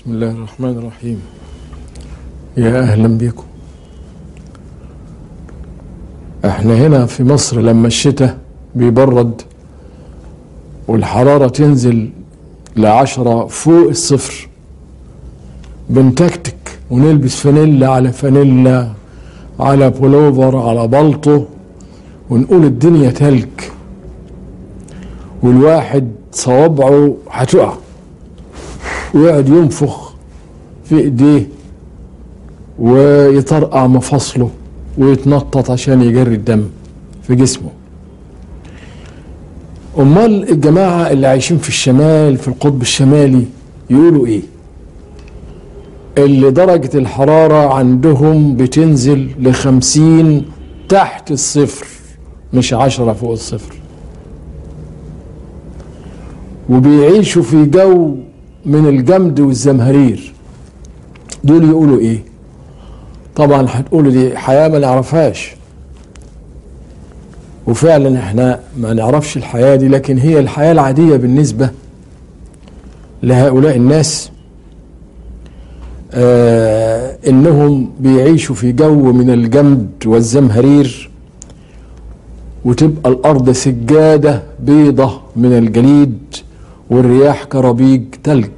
بسم الله الرحمن الرحيم يا اهلا بكم احنا هنا في مصر لما الشتاء بيبرد والحرارة تنزل لعشرة فوق الصفر بنتكتك ونلبس فانيلا على فانيلا على بولوفر على بلطو ونقول الدنيا تلج والواحد صوابعه هتقع ويقعد ينفخ في ايديه ويطرقع مفاصله ويتنطط عشان يجري الدم في جسمه امال الجماعه اللي عايشين في الشمال في القطب الشمالي يقولوا ايه اللي درجة الحرارة عندهم بتنزل لخمسين تحت الصفر مش عشرة فوق الصفر وبيعيشوا في جو من الجمد والزمهرير دول يقولوا ايه طبعا هتقولوا دي حياة ما نعرفهاش وفعلا احنا ما نعرفش الحياة دي لكن هي الحياة العادية بالنسبة لهؤلاء الناس آه انهم بيعيشوا في جو من الجمد والزمهرير وتبقى الارض سجادة بيضة من الجليد والرياح كرابيج تلج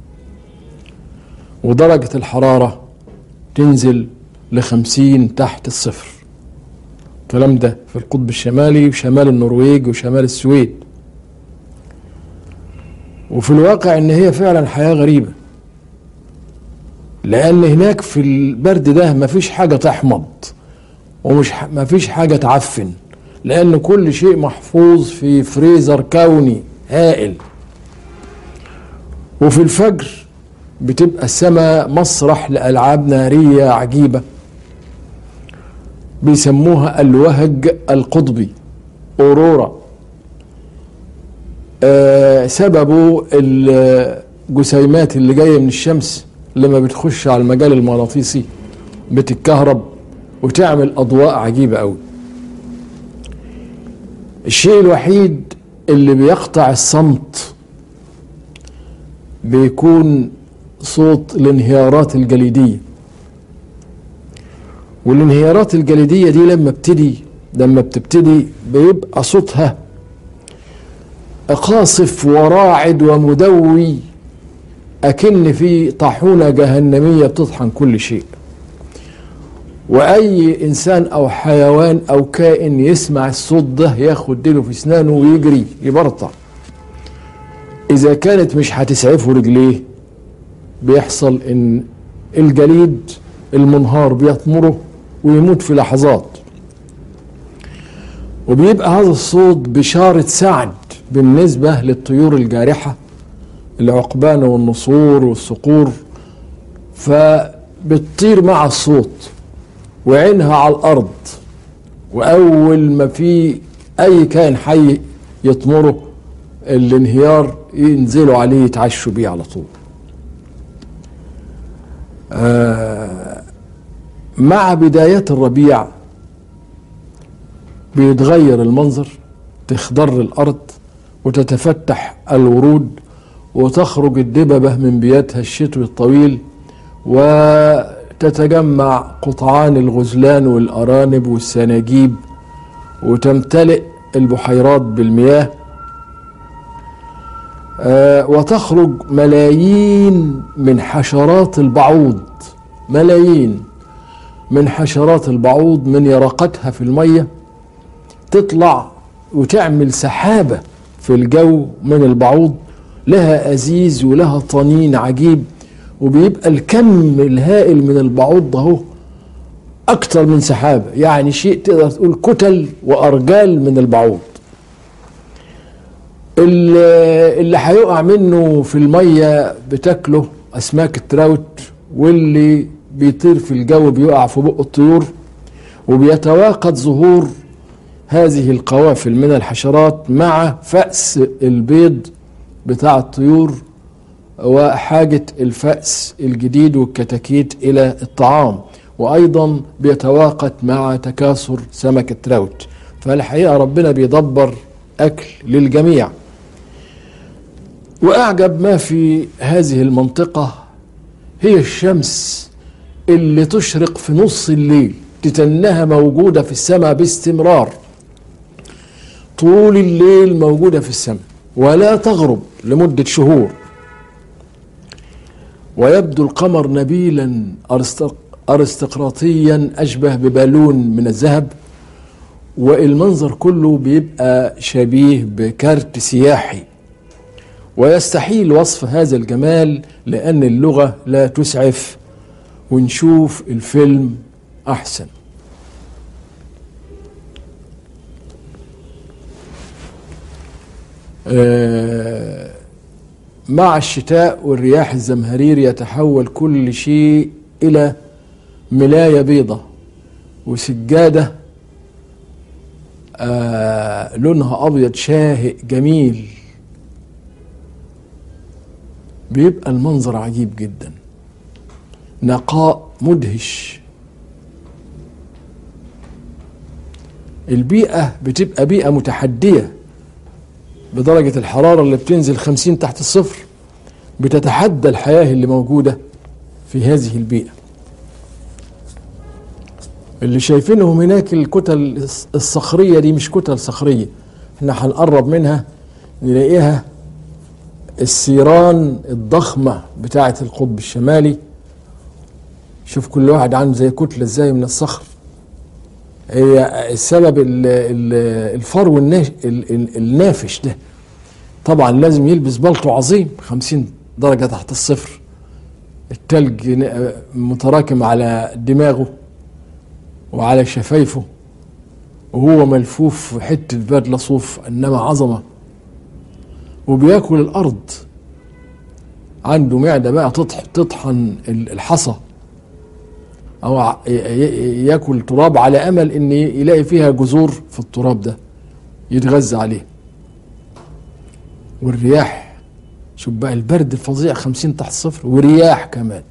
ودرجة الحرارة تنزل لخمسين تحت الصفر الكلام ده في القطب الشمالي وشمال النرويج وشمال السويد وفي الواقع ان هي فعلا حياة غريبة لان هناك في البرد ده مفيش حاجة تحمض ومش مفيش حاجة تعفن لان كل شيء محفوظ في فريزر كوني هائل وفي الفجر بتبقى السماء مسرح لألعاب نارية عجيبة بيسموها الوهج القطبي أورورا آه سببه الجسيمات اللي جاية من الشمس لما بتخش على المجال المغناطيسي بتتكهرب وتعمل أضواء عجيبة أوي الشيء الوحيد اللي بيقطع الصمت بيكون صوت الانهيارات الجليدية والانهيارات الجليدية دي لما بتدي لما بتبتدي بيبقى صوتها قاصف وراعد ومدوي أكن في طاحونة جهنمية بتطحن كل شيء وأي إنسان أو حيوان أو كائن يسمع الصوت ده ياخد ديله في أسنانه ويجري يبرطع إذا كانت مش هتسعفه رجليه بيحصل إن الجليد المنهار بيطمره ويموت في لحظات وبيبقى هذا الصوت بشارة سعد بالنسبة للطيور الجارحة العقبان والنسور والصقور فبتطير مع الصوت وعينها على الأرض وأول ما في أي كائن حي يطمره الانهيار ينزلوا عليه يتعشوا بيه على طول آه مع بدايات الربيع بيتغير المنظر تخضر الأرض وتتفتح الورود وتخرج الدببة من بياتها الشتوي الطويل وتتجمع قطعان الغزلان والأرانب والسناجيب وتمتلئ البحيرات بالمياه آه وتخرج ملايين من حشرات البعوض ملايين من حشرات البعوض من يرقتها في المية تطلع وتعمل سحابة في الجو من البعوض لها أزيز ولها طنين عجيب وبيبقى الكم الهائل من البعوض ده أكتر من سحابة يعني شيء تقدر تقول كتل وأرجال من البعوض اللي هيقع منه في المية بتاكله أسماك التراوت واللي بيطير في الجو بيقع في بق الطيور وبيتواقد ظهور هذه القوافل من الحشرات مع فأس البيض بتاع الطيور وحاجة الفأس الجديد والكتاكيت إلى الطعام وأيضا بيتواقد مع تكاثر سمك التراوت فالحقيقة ربنا بيدبر أكل للجميع وأعجب ما في هذه المنطقة هي الشمس اللي تشرق في نص الليل تتنها موجودة في السماء باستمرار طول الليل موجودة في السماء ولا تغرب لمدة شهور ويبدو القمر نبيلا أرستقراطيا أشبه ببالون من الذهب والمنظر كله بيبقى شبيه بكارت سياحي ويستحيل وصف هذا الجمال لأن اللغة لا تسعف ونشوف الفيلم أحسن آه، مع الشتاء والرياح الزمهرير يتحول كل شيء إلى ملاية بيضة وسجادة آه لونها أبيض شاهق جميل بيبقى المنظر عجيب جدا نقاء مدهش البيئة بتبقى بيئة متحدية بدرجة الحرارة اللي بتنزل خمسين تحت الصفر بتتحدى الحياة اللي موجودة في هذه البيئة اللي شايفينهم هناك الكتل الصخرية دي مش كتل صخرية احنا هنقرب منها نلاقيها السيران الضخمة بتاعة القطب الشمالي شوف كل واحد عنده زي كتلة ازاي من الصخر هي السبب الفرو النافش ده طبعا لازم يلبس بلطو عظيم 50 درجة تحت الصفر التلج متراكم على دماغه وعلى شفايفه وهو ملفوف في حتة بدلة صوف إنما عظمة وبياكل الأرض عنده معدة بقى تطحن الحصى أو ياكل تراب على أمل إن يلاقي فيها جذور في التراب ده يتغذى عليه والرياح شوف بقى البرد الفظيع خمسين تحت الصفر ورياح كمان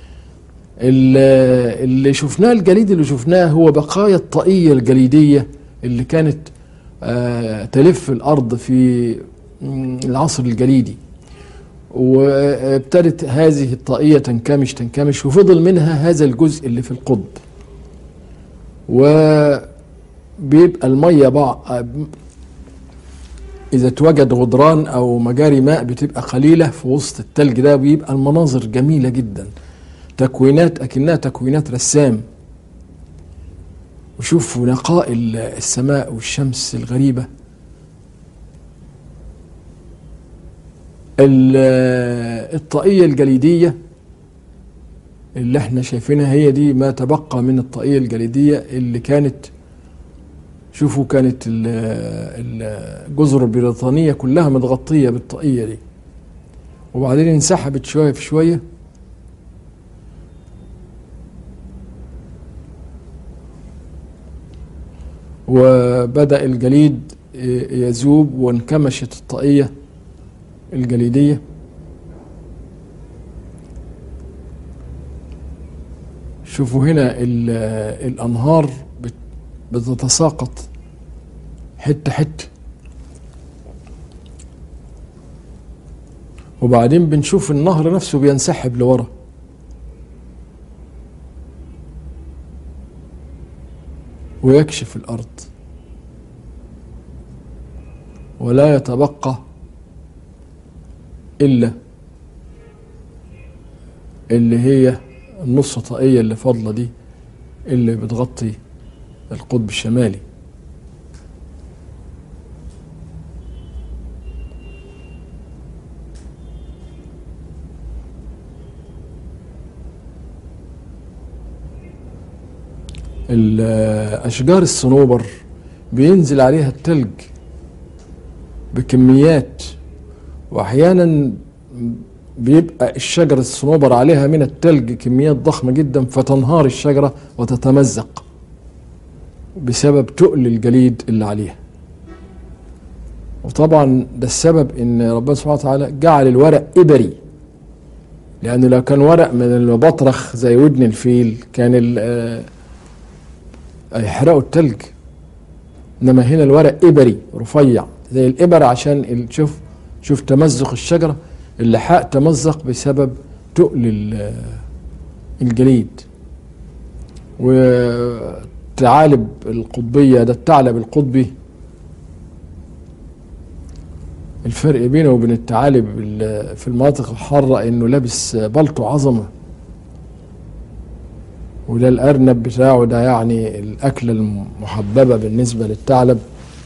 اللي شفناه الجليد اللي شفناه هو بقايا الطاقية الجليدية اللي كانت آه تلف الأرض في العصر الجليدي وابتدت هذه الطاقية تنكمش تنكمش وفضل منها هذا الجزء اللي في القطب وبيبقى المية بقى إذا توجد غدران أو مجاري ماء بتبقى قليلة في وسط التلج ده بيبقى المناظر جميلة جدا تكوينات أكنها تكوينات رسام وشوفوا نقاء السماء والشمس الغريبة الطاقية الجليدية اللي احنا شايفينها هي دي ما تبقى من الطاقية الجليدية اللي كانت شوفوا كانت الجزر البريطانية كلها متغطية بالطاقية دي وبعدين انسحبت شوية في شوية وبدأ الجليد يذوب وانكمشت الطاقية الجليدية شوفوا هنا الأنهار بتتساقط حتة حتة وبعدين بنشوف النهر نفسه بينسحب لورا ويكشف الأرض ولا يتبقى إلا اللي هي النص طاقية اللي فاضلة دي اللي بتغطي القطب الشمالي أشجار الصنوبر بينزل عليها التلج بكميات واحيانا بيبقى الشجرة الصنوبر عليها من التلج كميات ضخمة جدا فتنهار الشجرة وتتمزق بسبب تقل الجليد اللي عليها وطبعا ده السبب ان ربنا سبحانه وتعالى جعل الورق ابري لانه لو كان ورق من البطرخ زي ودن الفيل كان هيحرقوا التلج انما هنا الورق ابري رفيع زي الابر عشان شوف شوف تمزق الشجرة اللحاء تمزق بسبب تقل الجليد والثعالب القطبية ده الثعلب القطبي الفرق بينه وبين الثعالب ال- في المناطق الحارة انه لابس بلطو عظمة وده الارنب بتاعه ده يعني الاكلة المحببة بالنسبة للثعلب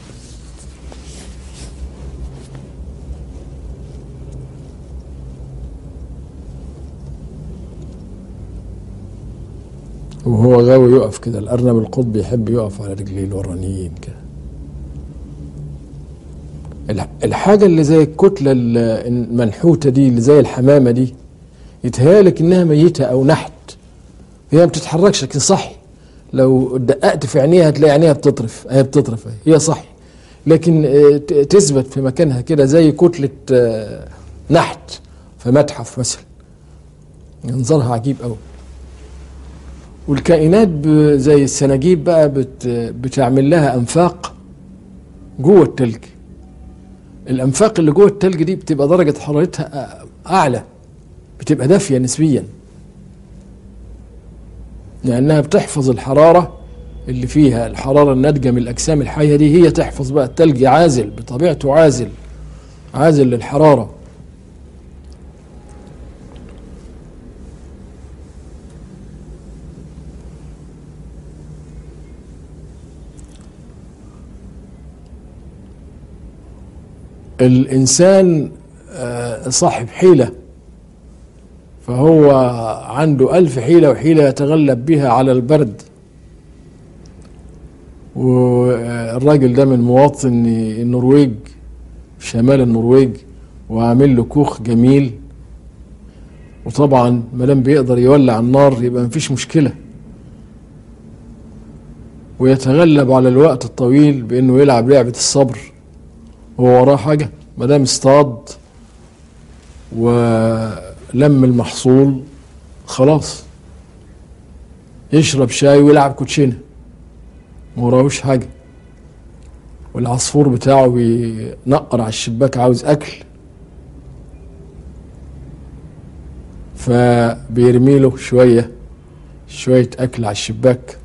وهو غاوي يقف كده الارنب القطبي يحب يقف على رجليه الورانيين كده الح- الحاجة اللي زي الكتلة ال- المنحوتة دي اللي زي الحمامة دي يتهيألك انها ميتة او نحت هي ما بتتحركش لكن صحي لو دققت في عينيها هتلاقي عينيها بتطرف هي بتطرف أهي، هي صحي لكن آه، ت- تثبت في مكانها كده زي كتلة آه، نحت في متحف مثلا منظرها عجيب قوي والكائنات ب- زي السناجيب بقى بت بتعمل لها انفاق جوه التلج الانفاق اللي جوه التلج دي بتبقى درجه حرارتها أ- اعلى بتبقى دافيه نسبيا لانها بتحفظ الحراره اللي فيها الحراره الناتجه من الاجسام الحيه دي هي تحفظ بقى التلج عازل بطبيعته عازل عازل للحراره الإنسان آه، صاحب حيلة فهو عنده ألف حيلة وحيلة يتغلب بها على البرد والراجل ده من مواطن النرويج شمال النرويج وعامل له كوخ جميل وطبعا ما دام بيقدر يولع النار يبقى مفيش مشكله ويتغلب على الوقت الطويل بانه يلعب لعبه الصبر هو وراه حاجه ما دام اصطاد ولم المحصول خلاص يشرب شاي ويلعب كوتشينه ما وراهوش حاجه والعصفور بتاعه بينقر على الشباك عاوز اكل فبيرمي له شويه شويه اكل على الشباك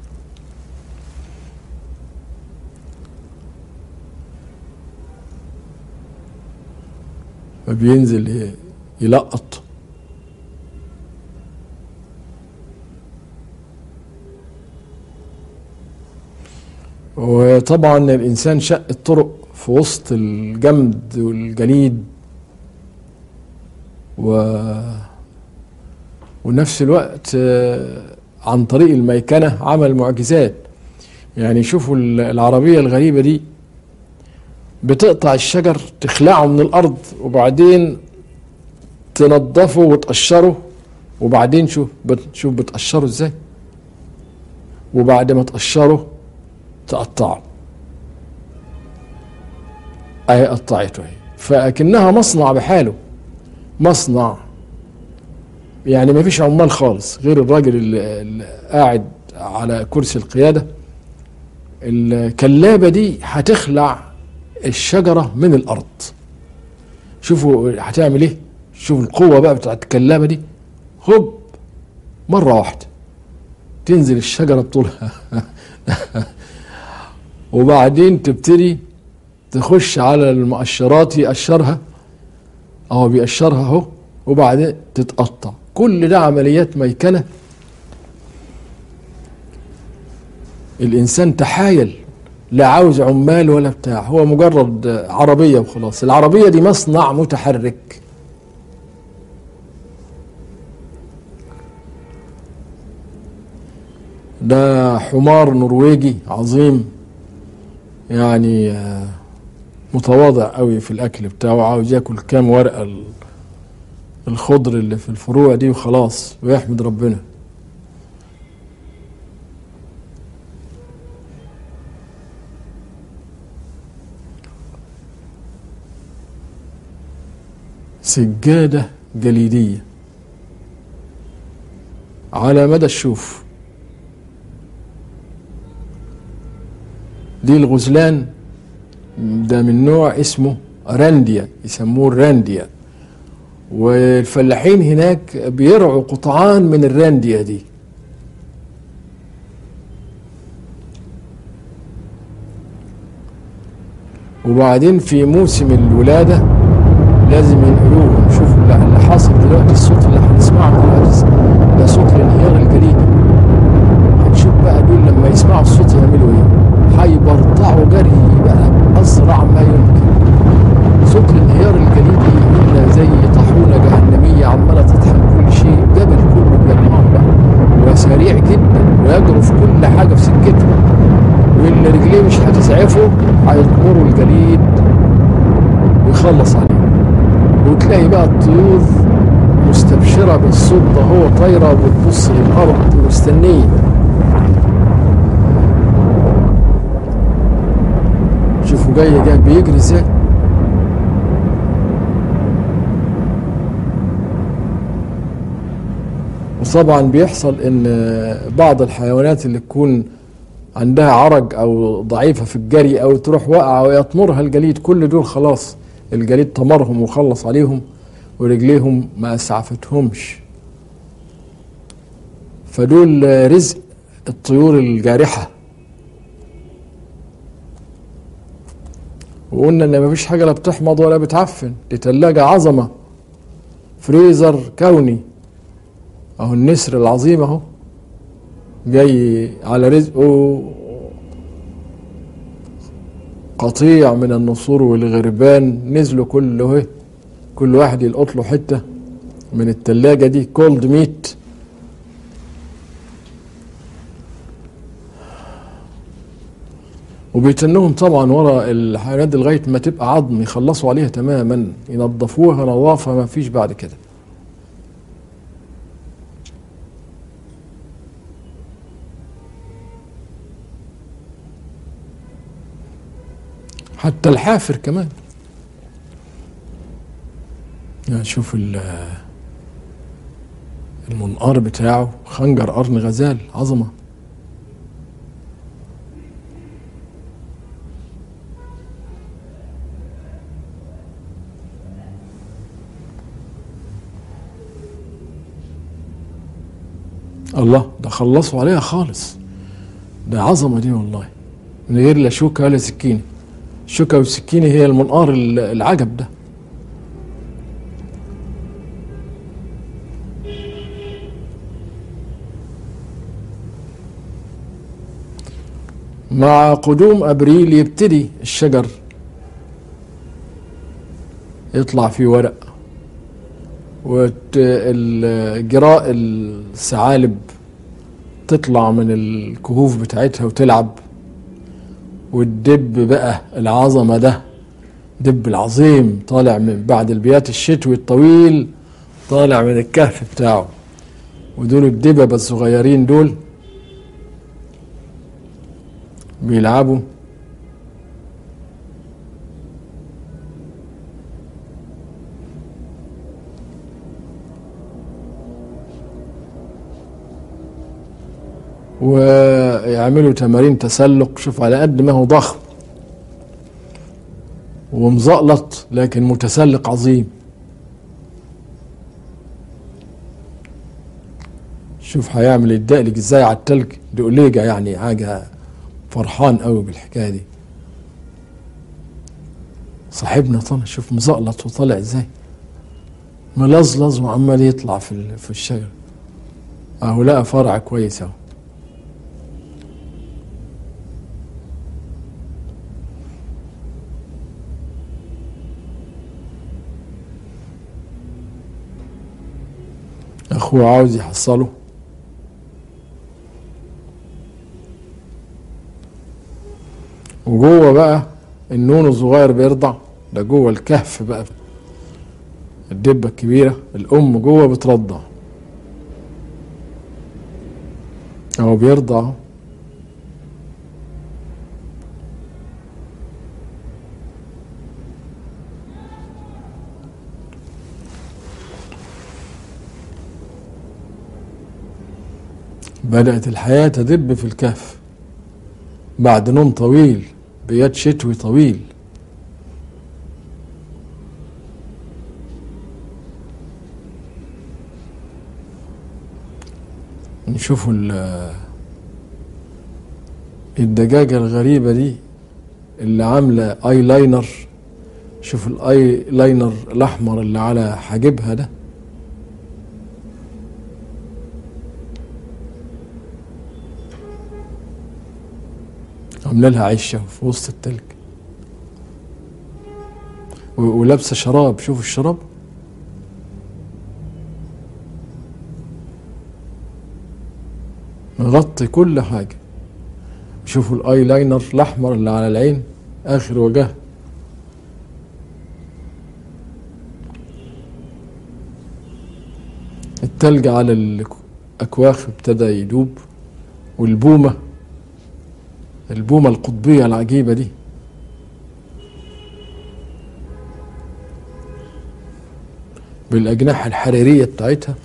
فبينزل ي- يلقط وطبعا الانسان شق الطرق في وسط الجمد والجليد و ونفس الوقت آه، عن طريق الميكنة عمل معجزات يعني شوفوا ال- العربية الغريبة دي بتقطع الشجر تخلعه من الأرض وبعدين تنظفه وتقشره وبعدين شوف بت شوف بتقشره ازاي وبعد ما تقشره تقطعه اهي قطعته اهي فاكنها مصنع بحاله مصنع يعني ما فيش عمال خالص غير الراجل اللي, اللي قاعد على كرسي القيادة الكلابة دي هتخلع الشجرة من الأرض شوفوا هتعمل ايه شوفوا القوة بقى بتاعت الكلابة دي هوب مرة واحدة تنزل الشجرة بطولها وبعدين تبتدي تخش على المؤشرات يقشرها اهو بيقشرها اهو وبعدين تتقطع كل ده عمليات ميكنه الانسان تحايل لا عاوز عمال ولا بتاع هو مجرد عربيه وخلاص العربيه دي مصنع متحرك ده حمار نرويجي عظيم يعني آه، متواضع قوي في الاكل بتاعه عاوز ياكل كام ورقه ال- الخضر اللي في الفروع دي وخلاص ويحمد ربنا سجادة جليدية على مدى الشوف دي والفلاحين هناك بيرعوا قطعان من الراندية دي وبعدين في موسم الولادة لازم ينقلوهم شوفوا اللي اللي حاصل دلوقتي الصوت اللي هنسمعه دلوقتي ده صوت الانهيار الجليدي هنشوف بقى دول لما يسمعوا الصوت يعملوا ايه هيبرطعوا جري بقى بأسرع ما يمكن صوت الانهيار الجليدي إلا زي طاحونة جهنمية عمالة تطحن كل شيء جبل كله بينهار بقى وسريع جدا ويجرف كل حاجة في سكته واللي رجليه مش هتسعفه هيطمروا الجليد ويخلص عليه وتلاقي بقى الطيور مستبشرة بالصوت ده هو طايرة وبتبص للأرض مستنية شوفوا جاي جاي بيجري ازاي وطبعا بيحصل ان بعض الحيوانات اللي تكون عندها عرج او ضعيفه في الجري او تروح واقعه ويطمرها الجليد كل دول خلاص الجليد طمرهم وخلص عليهم ورجليهم ما اسعفتهمش فدول رزق الطيور الجارحه وقلنا ان مفيش حاجه لا بتحمض ولا بتعفن دي تلاجه عظمه فريزر كوني اهو النسر العظيم اهو جاي على رزقه قطيع من النسور والغربان نزلوا كله اهي كل واحد يلقط له حته من التلاجة دي كولد ميت وبيتنهم طبعا ورا الحيوانات دي لغايه ما تبقى عظم يخلصوا عليها تماما ينظفوها نظافه ما فيش بعد كده حتى الحافر كمان يعني شوف ال- المنقار بتاعه خنجر قرن غزال عظمه الله ده خلصوا عليها خالص ده عظمه دي والله من غير لا شوكه ولا سكينه الشوكه والسكينه هي المنقار ال- العجب ده مع قدوم ابريل يبتدي الشجر يطلع فيه ورق والجراء الثعالب تطلع من الكهوف بتاعتها وتلعب والدب بقى العظمة ده دب العظيم طالع من بعد البيات الشتوي الطويل طالع من الكهف بتاعه ودول الدببة الصغيرين دول بيلعبوا ويعملوا تمارين تسلق شوف على قد ما هو ضخم ومزقلط لكن متسلق عظيم شوف هيعمل يدقلك ازاي على التلج دي قليجة يعني حاجة فرحان قوي بالحكاية دي صاحبنا طلع شوف مزقلط وطلع ازاي ملزلز وعمال يطلع في ال- في الشجر اهو لقى فرع كويس اهو اخوه عاوز يحصله وجوه بقى النون الصغير بيرضع ده جوه الكهف بقى الدبة الكبيرة الأم جوه بترضع أهو بيرضع أهو. بدأت الحياة تدب في الكهف بعد نوم طويل بيد شتوي طويل نشوفوا ال- الدجاجة الغريبة دي اللي عاملة اي لاينر شوف الاي لاينر الاحمر اللي على حاجبها ده عامله لها عشه في وسط التلج و- ولابسه شراب شوف الشراب مغطي كل حاجه شوفوا الاي لاينر الاحمر اللي على العين اخر وجه التلج على الاكواخ ابتدى يدوب والبومه البومه القطبيه العجيبه دي بالاجنحه الحريريه بتاعتها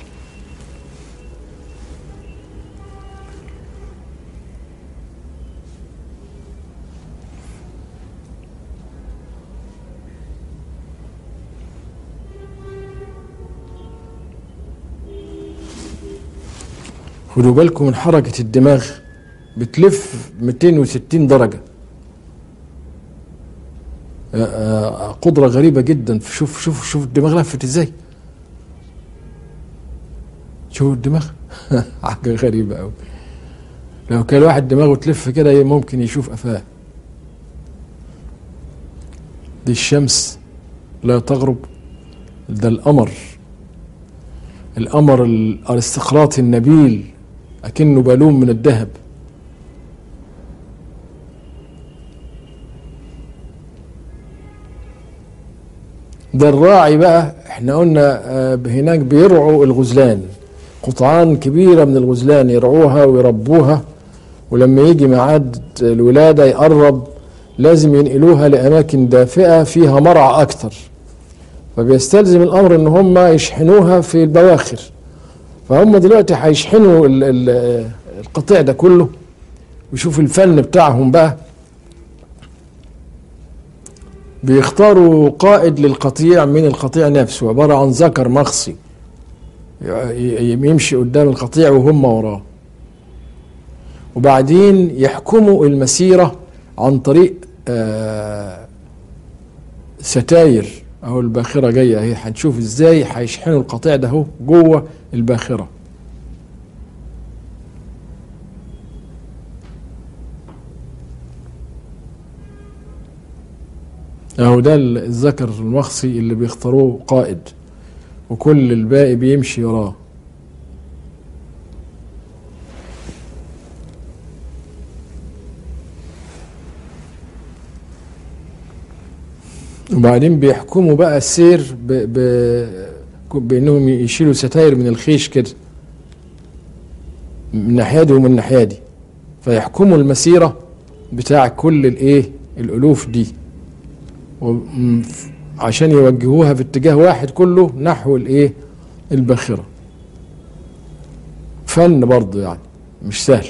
خدوا بالكم من حركة الدماغ بتلف 260 درجة آه، آه، قدرة غريبة جدا شوف شوف شوف الدماغ لفت ازاي شوف الدماغ حاجة غريبة أوي لو كان واحد دماغه تلف كده ممكن يشوف قفاه دي الشمس لا تغرب ده القمر القمر الارستقراطي النبيل اكنه بالون من الذهب ده الراعي بقى احنا قلنا آه، هناك بيرعوا الغزلان قطعان كبيرة من الغزلان يرعوها ويربوها ولما يجي ميعاد الولادة يقرب لازم ينقلوها لأماكن دافئة فيها مرعى أكتر فبيستلزم الأمر إن هم يشحنوها في البواخر فهم دلوقتي هيشحنوا ال- ال- القطيع ده كله ويشوف الفن بتاعهم بقى بيختاروا قائد للقطيع من القطيع نفسه عبارة عن ذكر مخصي ي- ي- يمشي قدام القطيع وهم وراه وبعدين يحكموا المسيرة عن طريق آه، ستاير اهو الباخرة جاية اهي هنشوف ازاي هيشحنوا القطيع ده اهو جوه الباخرة اهو ده الذكر المخصي اللي بيختاروه قائد وكل الباقي بيمشي وراه وبعدين بيحكموا بقى السير ب... ب... بانهم يشيلوا ستاير من الخيش كده من الناحيه دي ومن الناحيه دي فيحكموا المسيره بتاع كل الايه الالوف دي وم- عشان يوجهوها في اتجاه واحد كله نحو الايه الباخره فن برضه يعني مش سهل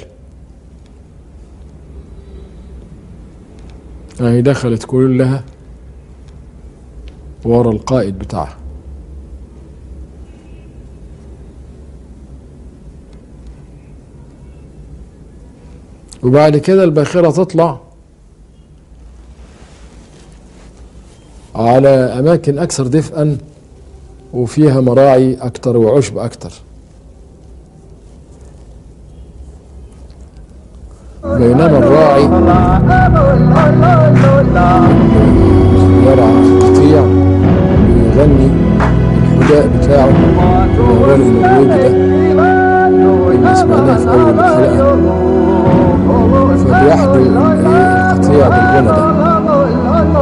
اهي دخلت كلها ورا القائد بتاعها وبعد كده الباخرة تطلع على أماكن أكثر دفئا وفيها مراعي أكتر وعشب أكتر بينما الراعي يرعى القطيع ويغني الحداء بتاعه الأغاني النرويجي ده اللي سمعناه في أول الحلقة فبيحدو القطيع بالغنى ده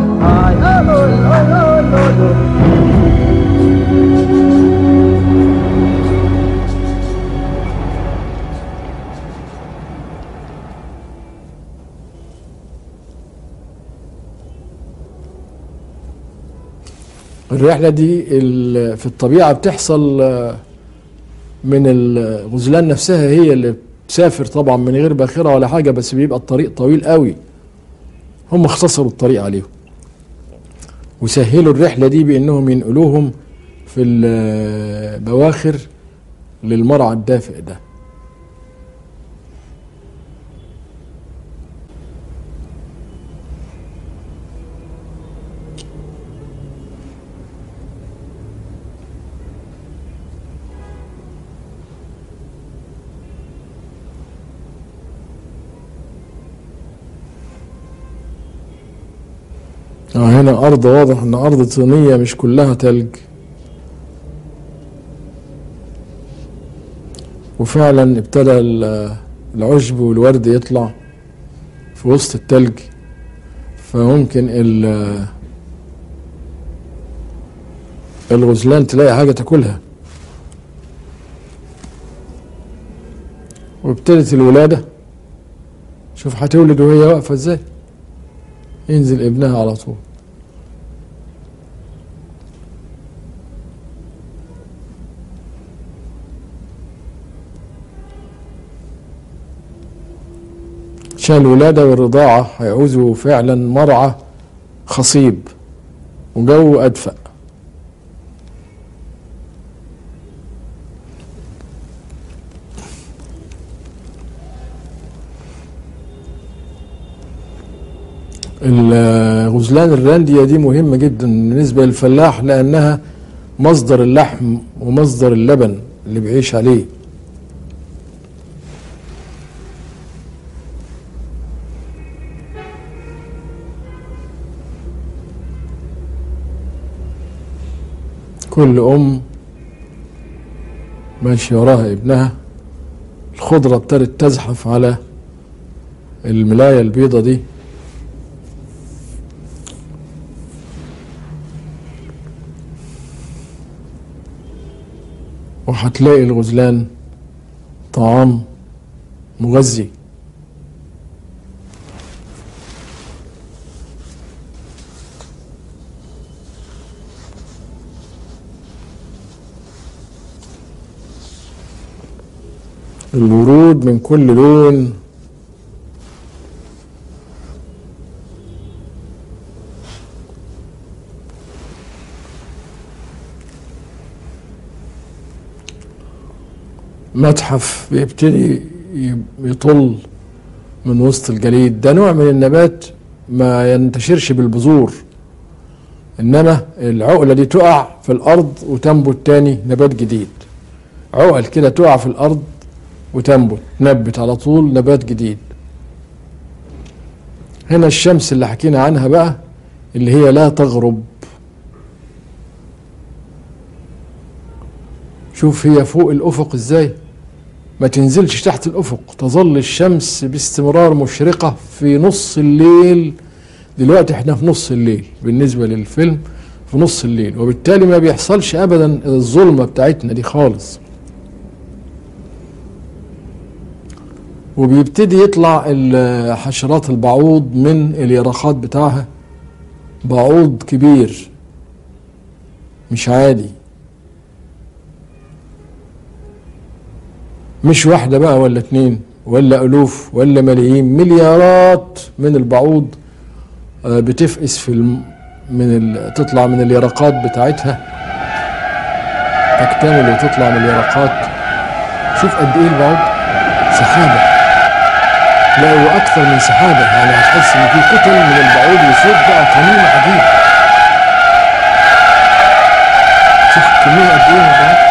الرحلة دي ال- في الطبيعة بتحصل آه، من الغزلان نفسها هي اللي بتسافر طبعا من غير باخرة ولا حاجة بس بيبقى الطريق طويل قوي هم اختصروا الطريق عليهم وسهلوا الرحلة دي بأنهم ينقلوهم في البواخر للمرعى الدافئ ده آه هنا أرض واضح إن أرض طينية مش كلها تلج وفعلا ابتدى ال- العشب والورد يطلع في وسط التلج فممكن ال- الغزلان تلاقي حاجة تاكلها وابتدت الولادة شوف هتولد وهي واقفة ازاي ينزل ابنها على طول عشان الولادة والرضاعة هيعوزوا فعلا مرعى خصيب وجو أدفأ الغزلان الراندية دي مهمة جدا بالنسبة للفلاح لأنها مصدر اللحم ومصدر اللبن اللي بيعيش عليه كل أم ماشي وراها ابنها الخضرة ابتدت تزحف على الملاية البيضة دي وهتلاقي الغزلان طعام مغذي الورود من كل لون متحف بيبتدي يطل من وسط الجليد ده نوع من النبات ما ينتشرش بالبذور انما العقله دي تقع في الارض وتنبت تاني نبات جديد عقل كده تقع في الارض وتنبت تنبت على طول نبات جديد هنا الشمس اللي حكينا عنها بقى اللي هي لا تغرب شوف هي فوق الافق ازاي ما تنزلش تحت الافق تظل الشمس باستمرار مشرقه في نص الليل دلوقتي احنا في نص الليل بالنسبه للفيلم في نص الليل وبالتالي ما بيحصلش ابدا الظلمه بتاعتنا دي خالص وبيبتدي يطلع ال- حشرات البعوض من اليرقات بتاعها بعوض كبير مش عادي مش واحدة بقى ولا اتنين ولا ألوف ولا ملايين مليارات من البعوض آه، بتفقس في الم... من ال... تطلع من اليرقات بتاعتها تكتمل وتطلع من اليرقات شوف قد ايه البعوض سحابة لا هو أكثر من سحابة يعني هتحس إن في كتل من البعوض وصوت بقى قميم عجيب شوف كمية قد ايه من البعوض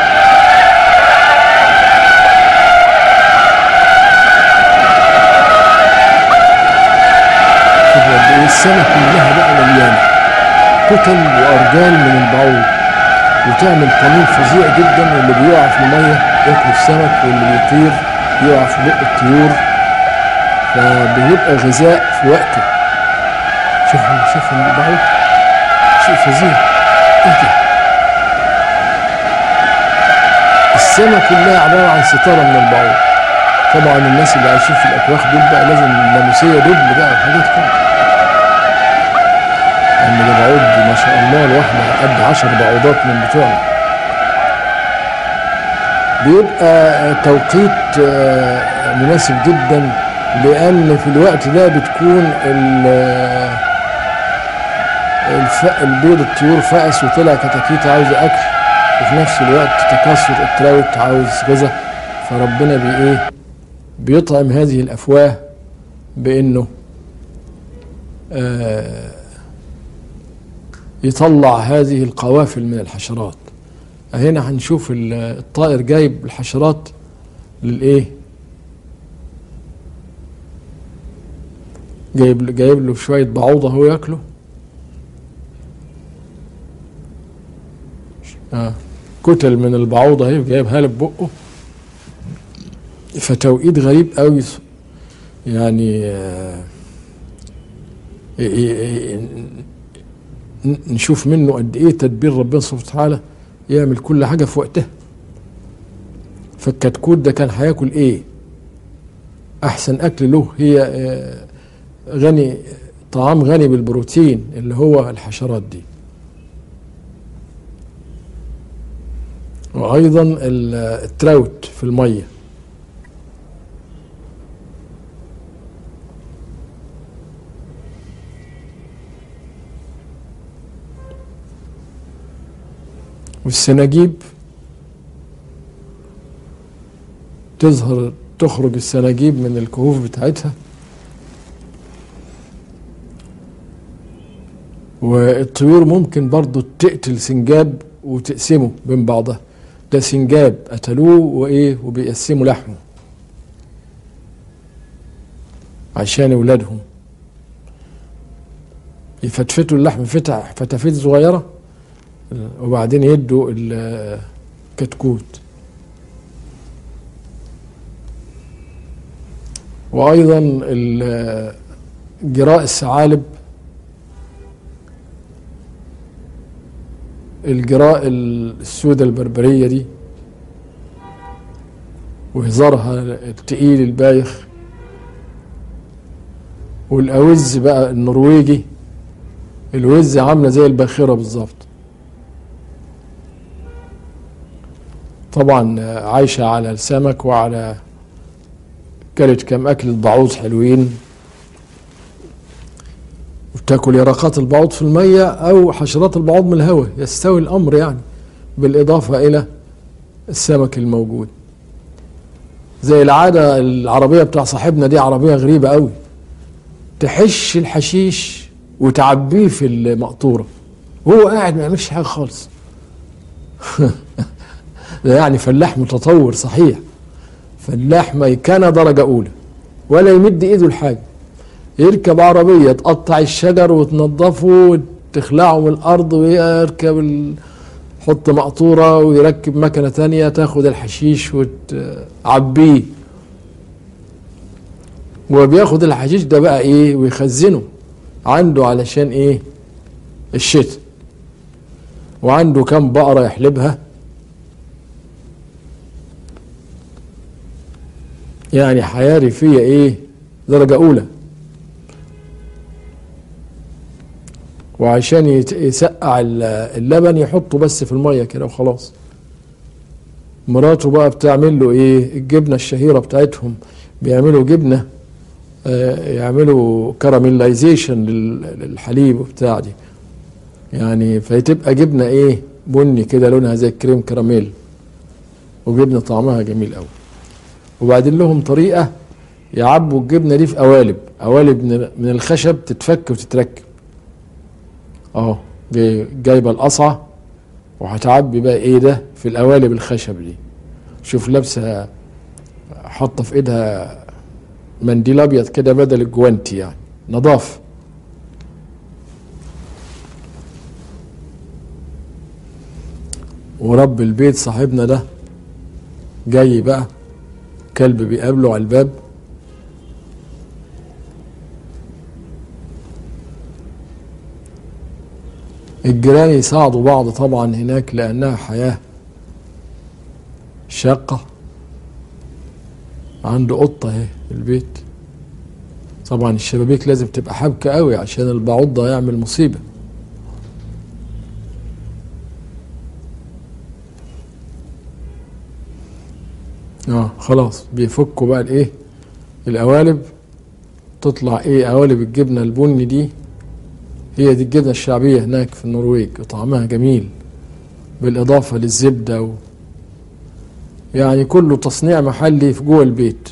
شوف قد ايه السنة كلها بقى مليانة كتل وأرجال من البعوض وتعمل قميم فظيع جدا واللي بيقع في المية ياكل السمك واللي بيطير يقع في بق الطيور فبيبقى غذاء في وقته شوف شوف البعوض شيء فظيع ايه ده السماء كلها عبارة عن ستارة من البعوض طبعا الناس اللي عايشين في الأكواخ دول بقى لازم الناموسية دب بقى وحاجات كده يعني ده بعوض ما شاء الله الواحدة قد عشر بعوضات من بتوعنا بيبقى توقيت آه، مناسب جدا لأن في الوقت ده بتكون ال- الف... البيض الطيور فأس وطلع كتاكيت عاوزة أكل وفي نفس الوقت تكاثر التراوت عاوز غذاء فربنا بي ايه بيطعم هذه الافواه بانه آه يطلع هذه القوافل من الحشرات هنا هنشوف ال- الطائر جايب الحشرات للايه جايب جايب له شويه بعوضه هو ياكله آه. كتل من البعوضه اهي جايبها له ببقه فتوقيت غريب قوي يعني آه، ي- ي- ي- ن- نشوف منه قد ايه تدبير ربنا سبحانه وتعالى يعمل كل حاجه في وقتها فالكتكوت ده كان هياكل ايه احسن اكل له هي آه، غني طعام غني بالبروتين اللي هو الحشرات دي وايضا ال- التراوت في الميه والسناجيب تظهر تخرج السناجيب من الكهوف بتاعتها والطيور ممكن برضو تقتل سنجاب وتقسمه بين بعضها ده سنجاب قتلوه وايه وبيقسموا لحمه عشان اولادهم يفتفتوا اللحم فتح فتافيت صغيره وبعدين يدوا الكتكوت وايضا ال- جراء الثعالب الجراء السوداء البربريه دي وهزارها التقيل البايخ والاوز بقى النرويجي الوز عامله زي الباخره بالظبط طبعا عايشه على السمك وعلى كلت كم اكل بعوض حلوين وتاكل يرقات البعوض في الميه او حشرات البعوض من الهواء يستوي الامر يعني بالاضافه الى السمك الموجود زي العاده العربيه بتاع صاحبنا دي عربيه غريبه قوي تحش الحشيش وتعبيه في المقطوره وهو قاعد ما يعملش حاجه خالص ده يعني فلاح متطور صحيح فلاح ميكنه درجه اولى ولا يمد ايده لحاجه يركب عربيه تقطع الشجر وتنظفه وتخلعه من الارض ويركب ال... يحط مقطوره ويركب مكنه تانية تاخد الحشيش وتعبيه وبياخد الحشيش ده بقى ايه ويخزنه عنده علشان ايه الشتاء وعنده كم بقرة يحلبها يعني حياة ريفية ايه درجة اولى وعشان يت- يسقع ال- اللبن يحطه بس في المية كده وخلاص مراته بقى بتعمل له ايه الجبنة الشهيرة بتاعتهم بيعملوا جبنة آه، يعملوا كراميلايزيشن للحليب وبتاع دي يعني فتبقى جبنه ايه بني كده لونها زي الكريم كراميل وجبنه طعمها جميل قوي وبعدين لهم طريقه يعبوا الجبنه دي في قوالب قوالب من من الخشب تتفك وتتركب اهو جاي- جايبه القصعه وهتعبي بقى ايه ده في القوالب الخشب دي شوف لابسه حاطه في ايدها منديل ابيض كده بدل الجوانتي يعني نظافه ورب البيت صاحبنا ده جاي بقى كلب بيقابله على الباب الجيران يساعدوا بعض طبعا هناك لأنها حياة شاقة عنده قطة اهي في البيت طبعا الشبابيك لازم تبقى حابكة قوي عشان البعوض ده يعمل مصيبة اه خلاص بيفكوا بقى الايه القوالب تطلع ايه قوالب الجبنة البني دي هي دي الجبنة الشعبية هناك في النرويج طعمها جميل بالإضافة للزبدة و يعني كله تصنيع محلي في جوه البيت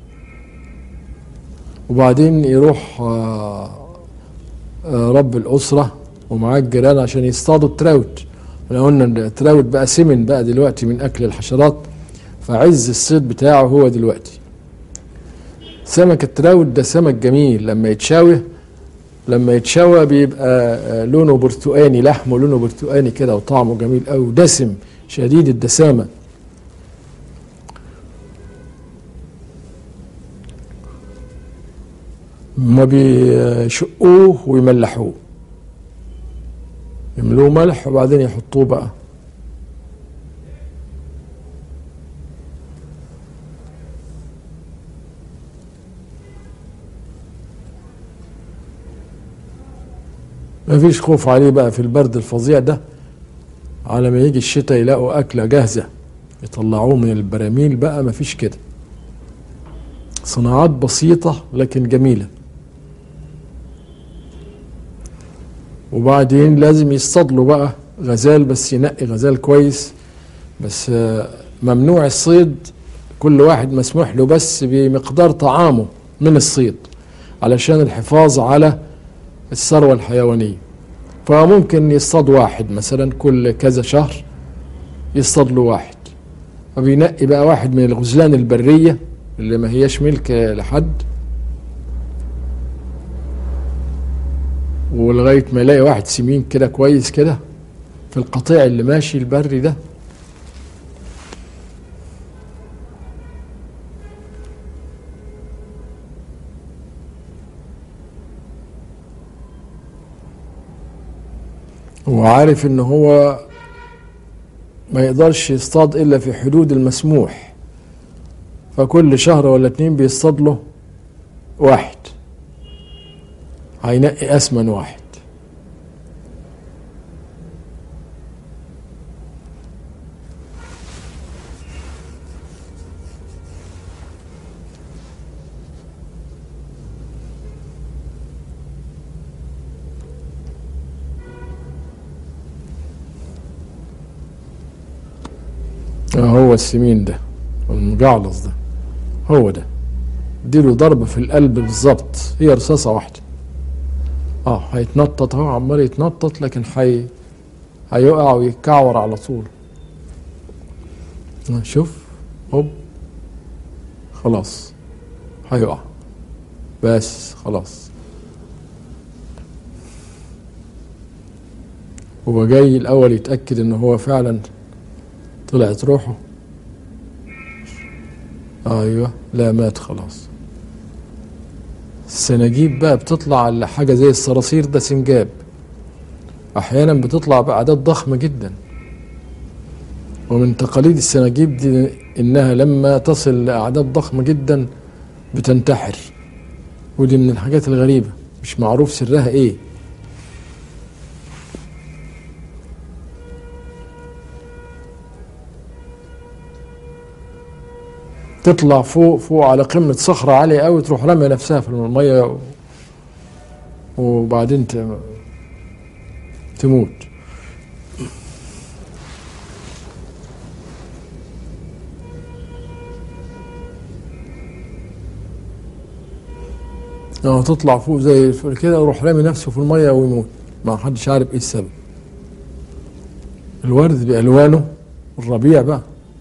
وبعدين يروح آه، آه، رب الأسرة ومعاه الجيران عشان يصطادوا التراوت احنا قلنا ان التراوت بقى سمن بقى دلوقتي من أكل الحشرات فعز الصيد بتاعه هو دلوقتي سمك التراوت ده سمك جميل لما يتشاوي لما يتشوى بيبقى آه، لونه برتقاني لحمه لونه برتقاني كده وطعمه جميل قوي ودسم شديد الدسامه ما بيشقوه ويملحوه يملوه ملح وبعدين يحطوه بقى ما فيش خوف عليه بقى في البرد الفظيع ده على ما يجي الشتاء يلاقوا أكلة جاهزة يطلعوه من البراميل بقى ما فيش كده صناعات بسيطة لكن جميلة وبعدين لازم يصطادلوا بقى غزال بس ينقي غزال كويس بس آه، ممنوع الصيد كل واحد مسموح له بس بمقدار طعامه من الصيد علشان الحفاظ على الثروة الحيوانية فممكن يصطاد واحد مثلا كل كذا شهر يصطاد له واحد فبينقي بقى واحد من الغزلان البرية اللي ما هياش ملك لحد ولغاية ما يلاقي واحد سمين كده كويس كده في القطيع اللي ماشي البري ده وعارف ان هو ما يقدرش يصطاد الا في حدود المسموح فكل شهر ولا اتنين بيصطاد له واحد هينقي اسمن واحد آه، هو السمين ده المجعلص ده هو ده اديله ضربة في القلب بالظبط هي رصاصة واحدة اه هيتنطط اهو عمال يتنطط لكن حي هيقع ويتكعور على طول آه، شوف هوب خلاص هيقع بس خلاص هو جاي الاول يتاكد ان هو فعلا طلعت روحه ايوه لا مات خلاص السناجيب بقى بتطلع على حاجه زي الصراصير ده سنجاب احيانا بتطلع باعداد ضخمه جدا ومن تقاليد السناجيب دي انها لما تصل لاعداد ضخمه جدا بتنتحر ودي من الحاجات الغريبه مش معروف سرها ايه تطلع فوق فوق على قمة صخرة عالية قوي تروح رامية نفسها في المية و- وبعدين ت- تموت اه تطلع فوق زي الفل كده ويروح رامي نفسه في المية ويموت ما حدش عارف ايه السبب الورد بألوانه الربيع بقى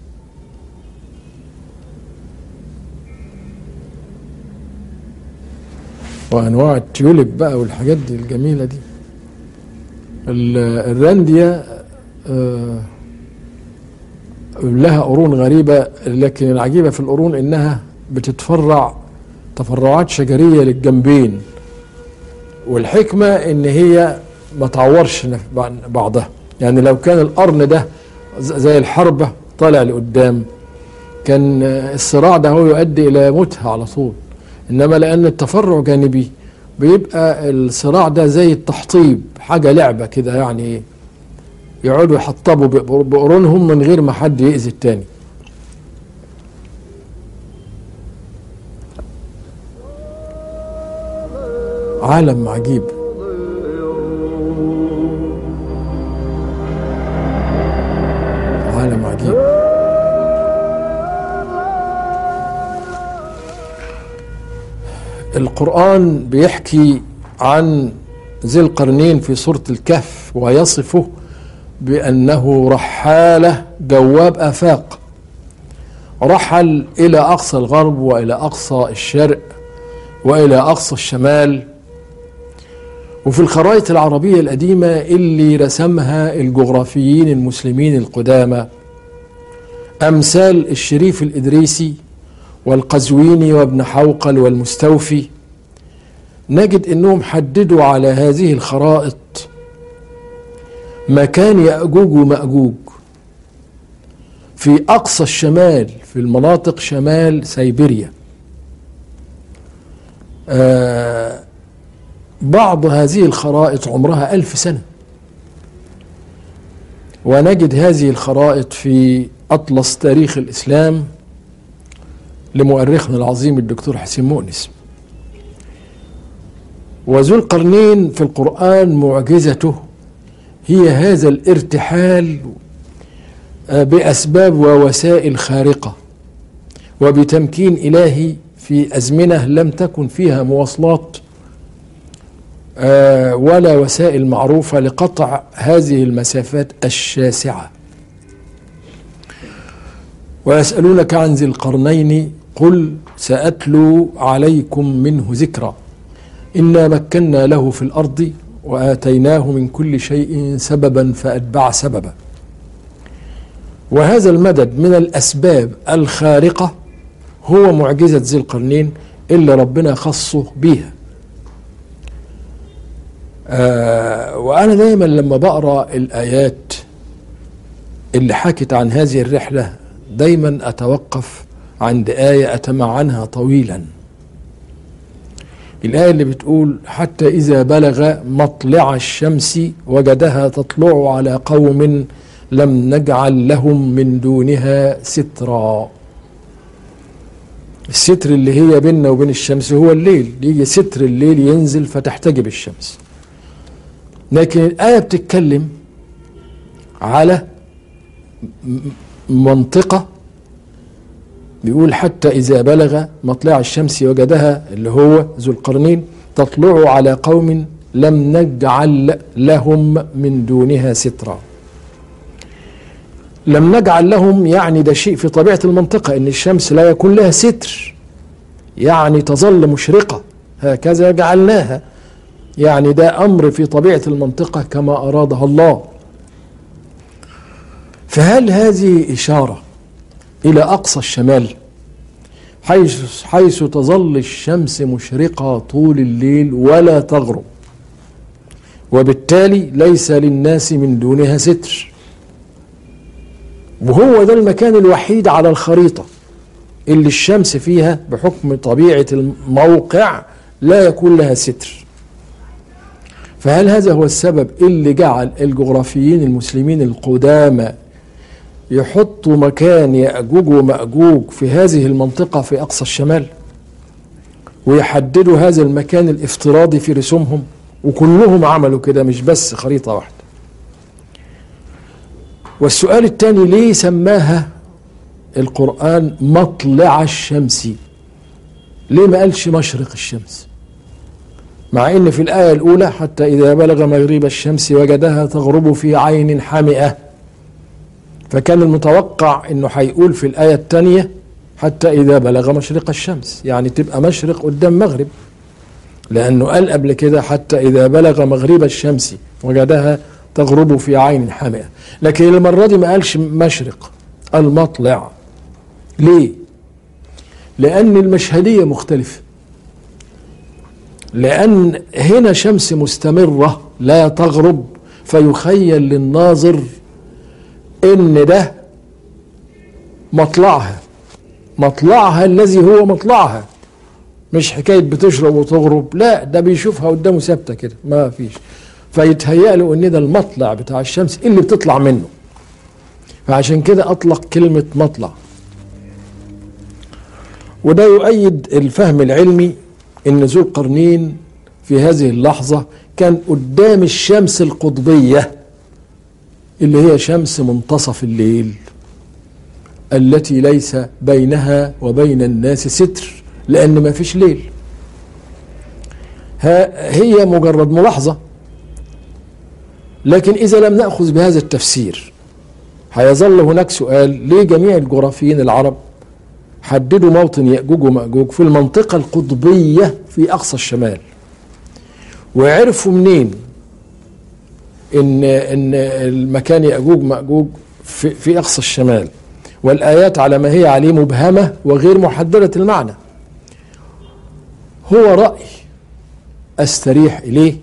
وانواع التيوليب بقى والحاجات دي الجميله دي ال- الرانديا آه، لها قرون غريبه لكن العجيبه في القرون انها بتتفرع تفرعات شجريه للجنبين والحكمه ان هي ما تعورش نف- بعضها يعني لو كان القرن ده ز- زي الحربه طالع لقدام كان آه، الصراع ده هو يؤدي الى موتها على طول انما لان التفرع جانبي بيبقى الصراع ده زي التحطيب حاجه لعبه كده يعني يقعدوا يحطبوا بقر- بقرونهم من غير ما حد يأذي التاني عالم عجيب القرآن بيحكي عن ذي القرنين في سورة الكهف ويصفه بأنه رحالة جواب آفاق رحل إلى أقصى الغرب وإلى أقصى الشرق وإلى أقصى الشمال وفي الخرائط العربية القديمة اللي رسمها الجغرافيين المسلمين القدامى أمثال الشريف الإدريسي والقزويني وابن حوقل والمستوفي نجد أنهم حددوا على هذه الخرائط مكان يأجوج ومأجوج في أقصى الشمال في المناطق شمال سيبيريا آه بعض هذه الخرائط عمرها ألف سنة ونجد هذه الخرائط في أطلس تاريخ الإسلام لمؤرخنا العظيم الدكتور حسين مؤنس وذو القرنين في القرآن معجزته هي هذا الارتحال بأسباب ووسائل خارقة وبتمكين إلهي في أزمنة لم تكن فيها مواصلات ولا وسائل معروفة لقطع هذه المسافات الشاسعة ويسألونك عن ذي القرنين قل سأتلو عليكم منه ذكرا إنا مكنا له في الأرض وآتيناه من كل شيء سببا فأتبع سببا وهذا المدد من الأسباب الخارقة هو معجزة ذي القرنين اللي ربنا خصه بيها آه وأنا دايما لما بقرأ الآيات اللي حكت عن هذه الرحلة دايما أتوقف عند آية أتمعنها طويلا الآية اللي بتقول حتى إذا بلغ مطلع الشمس وجدها تطلع على قوم لم نجعل لهم من دونها سترا الستر اللي هي بيننا وبين الشمس هو الليل يجي ستر الليل ينزل فتحتجب الشمس لكن الآية بتتكلم على منطقة بيقول حتى إذا بلغ مطلع الشمس وجدها اللي هو ذو القرنين تطلع على قوم لم نجعل لهم من دونها سترا لم نجعل لهم يعني ده شيء في طبيعة المنطقة إن الشمس لا يكون لها ستر يعني تظل مشرقة هكذا جعلناها يعني ده أمر في طبيعة المنطقة كما أرادها الله فهل هذه إشارة إلى أقصى الشمال حيث, حيث تظل الشمس مشرقة طول الليل ولا تغرب وبالتالي ليس للناس من دونها ستر وهو ده المكان الوحيد على الخريطة اللي الشمس فيها بحكم طبيعة الموقع لا يكون لها ستر فهل هذا هو السبب اللي جعل الجغرافيين المسلمين القدامى يحطوا مكان يأجوج ومأجوج في هذه المنطقة في أقصى الشمال ويحددوا هذا المكان الافتراضي في رسومهم وكلهم عملوا كده مش بس خريطة واحدة والسؤال الثاني ليه سماها القرآن مطلع الشمس ليه ما قالش مشرق الشمس مع ان في الآية الأولى حتى إذا بلغ مغرب الشمس وجدها تغرب في عين حمئة فكان المتوقع انه هيقول في الآية الثانية حتى إذا بلغ مشرق الشمس يعني تبقى مشرق قدام مغرب لأنه قال قبل كده حتى إذا بلغ مغرب الشمس وجدها تغرب في عين حامئة لكن المرة دي ما قالش مشرق قال مطلع ليه لأن المشهدية مختلفة لأن هنا شمس مستمرة لا تغرب فيخيل للناظر إن ده مطلعها مطلعها الذي هو مطلعها مش حكاية بتشرب وتغرب لا ده بيشوفها قدامه ثابتة كده ما فيش فيتهيأ له ان ده المطلع بتاع الشمس اللي بتطلع منه فعشان كده اطلق كلمة مطلع وده يؤيد الفهم العلمي ان ذو القرنين في هذه اللحظة كان قدام الشمس القطبية اللي هي شمس منتصف الليل التي ليس بينها وبين الناس ستر لأن ما فيش ليل هي مجرد ملاحظة لكن إذا لم نأخذ بهذا التفسير هيظل هناك سؤال ليه جميع الجغرافيين العرب حددوا موطن يأجوج ومأجوج في المنطقة القطبية في أقصى الشمال وعرفوا منين ان ان المكان ياجوج ماجوج في, في اقصى الشمال والايات على ما هي عليه مبهمه وغير محدده المعنى هو راي استريح اليه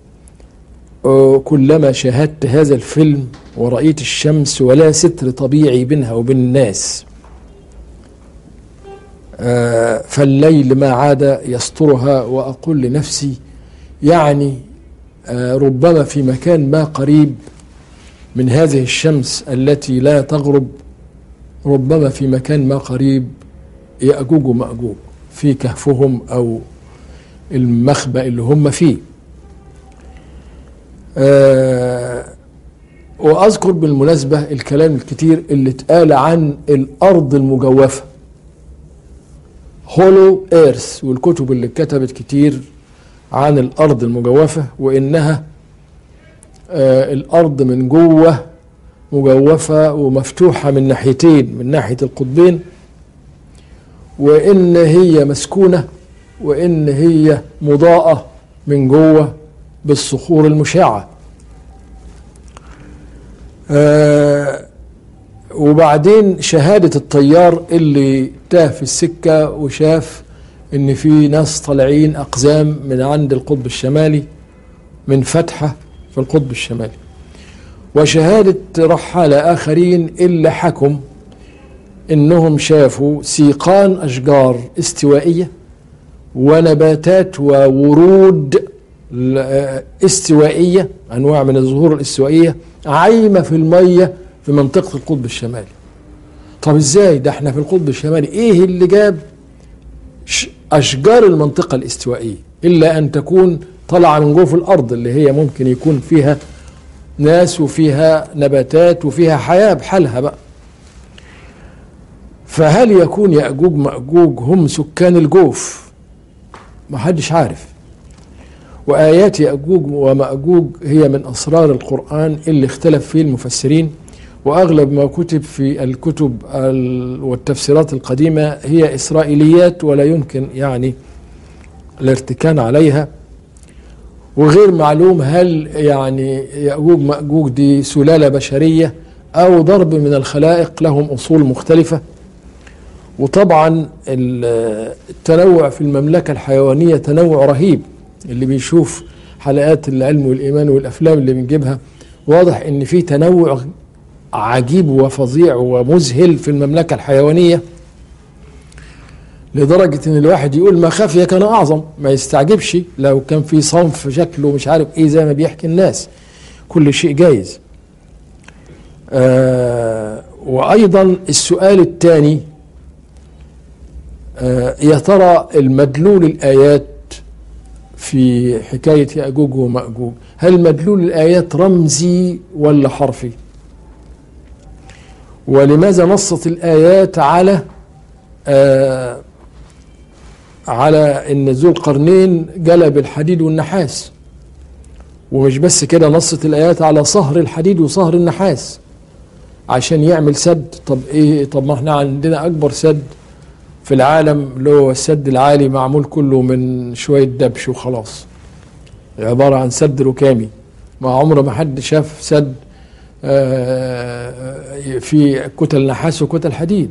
كلما شاهدت هذا الفيلم ورأيت الشمس ولا ستر طبيعي بينها وبين الناس فالليل ما عاد يسترها وأقول لنفسي يعني ربما في مكان ما قريب من هذه الشمس التي لا تغرب ربما في مكان ما قريب يأجوج ومأجوج في كهفهم أو المخبأ اللي هم فيه أه وأذكر بالمناسبة الكلام الكتير اللي اتقال عن الأرض المجوفة هولو ايرث والكتب اللي اتكتبت كتير عن الأرض المجوفة وإنها آه الأرض من جوه مجوفة ومفتوحة من ناحيتين من ناحية القطبين وإن هي مسكونة وإن هي مضاءة من جوه بالصخور المشعة آه وبعدين شهادة الطيار اللي تاه في السكة وشاف ان في ناس طالعين اقزام من عند القطب الشمالي من فتحة في القطب الشمالي وشهادة رحالة اخرين اللي حكم انهم شافوا سيقان اشجار استوائية ونباتات وورود استوائية انواع من الزهور الاستوائية عايمة في المية في منطقة القطب الشمالي طب ازاي ده احنا في القطب الشمالي ايه اللي جاب أشجار المنطقة الاستوائية إلا أن تكون طالعة من جوف الأرض اللي هي ممكن يكون فيها ناس وفيها نباتات وفيها حياة بحالها بقى فهل يكون يأجوج مأجوج هم سكان الجوف ما حدش عارف وآيات يأجوج ومأجوج هي من أسرار القرآن اللي اختلف فيه المفسرين واغلب ما كتب في الكتب والتفسيرات القديمه هي اسرائيليات ولا يمكن يعني الارتكان عليها وغير معلوم هل يعني ياجوج ماجوج دي سلاله بشريه او ضرب من الخلائق لهم اصول مختلفه وطبعا التنوع في المملكه الحيوانيه تنوع رهيب اللي بيشوف حلقات العلم والايمان والافلام اللي بنجيبها واضح ان في تنوع عجيب وفظيع ومذهل في المملكة الحيوانية لدرجة ان الواحد يقول ما خافية كان اعظم ما يستعجبش لو كان في صنف شكله مش عارف ايه زي ما بيحكي الناس كل شيء جايز آه وايضا السؤال الثاني آه يا ترى المدلول الايات في حكاية يأجوج ومأجوج هل مدلول الآيات رمزي ولا حرفي ولماذا نصت الآيات على آه على ان ذو القرنين جلب الحديد والنحاس ومش بس كده نصت الايات على صهر الحديد وصهر النحاس عشان يعمل سد طب ايه طب ما احنا عندنا اكبر سد في العالم اللي هو السد العالي معمول كله من شويه دبش وخلاص عباره عن سد ركامي ما عمره ما حد شاف سد في كتل نحاس وكتل حديد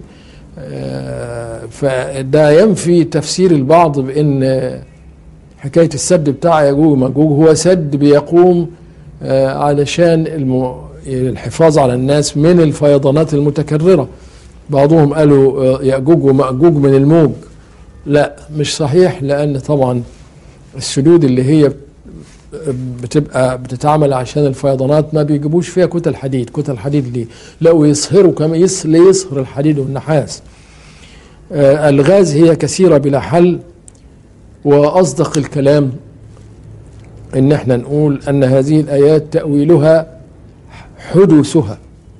فده ينفي تفسير البعض بان حكايه السد بتاع ياجوج وماجوج هو سد بيقوم علشان الحفاظ على الناس من الفيضانات المتكرره بعضهم قالوا ياجوج وماجوج من الموج لا مش صحيح لان طبعا السدود اللي هي بتبقى بتتعمل عشان الفيضانات ما بيجيبوش فيها كتل حديد كتل حديد ليه لا ويصهروا كمان يص ليصهر الحديد والنحاس آه الغاز هي كثيرة بلا حل وأصدق الكلام إن احنا نقول أن هذه الآيات تأويلها حدوثها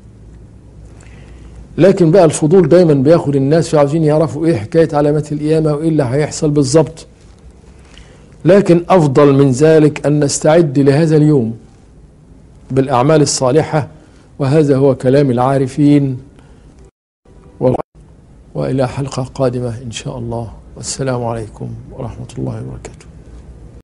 لكن بقى الفضول دايما بياخد الناس عاوزين يعرفوا ايه حكاية علامات القيامة وايه اللي هيحصل بالظبط لكن أفضل من ذلك أن نستعد لهذا اليوم بالأعمال الصالحة وهذا هو كلام العارفين وإلى حلقة قادمة إن شاء الله والسلام عليكم ورحمة الله وبركاته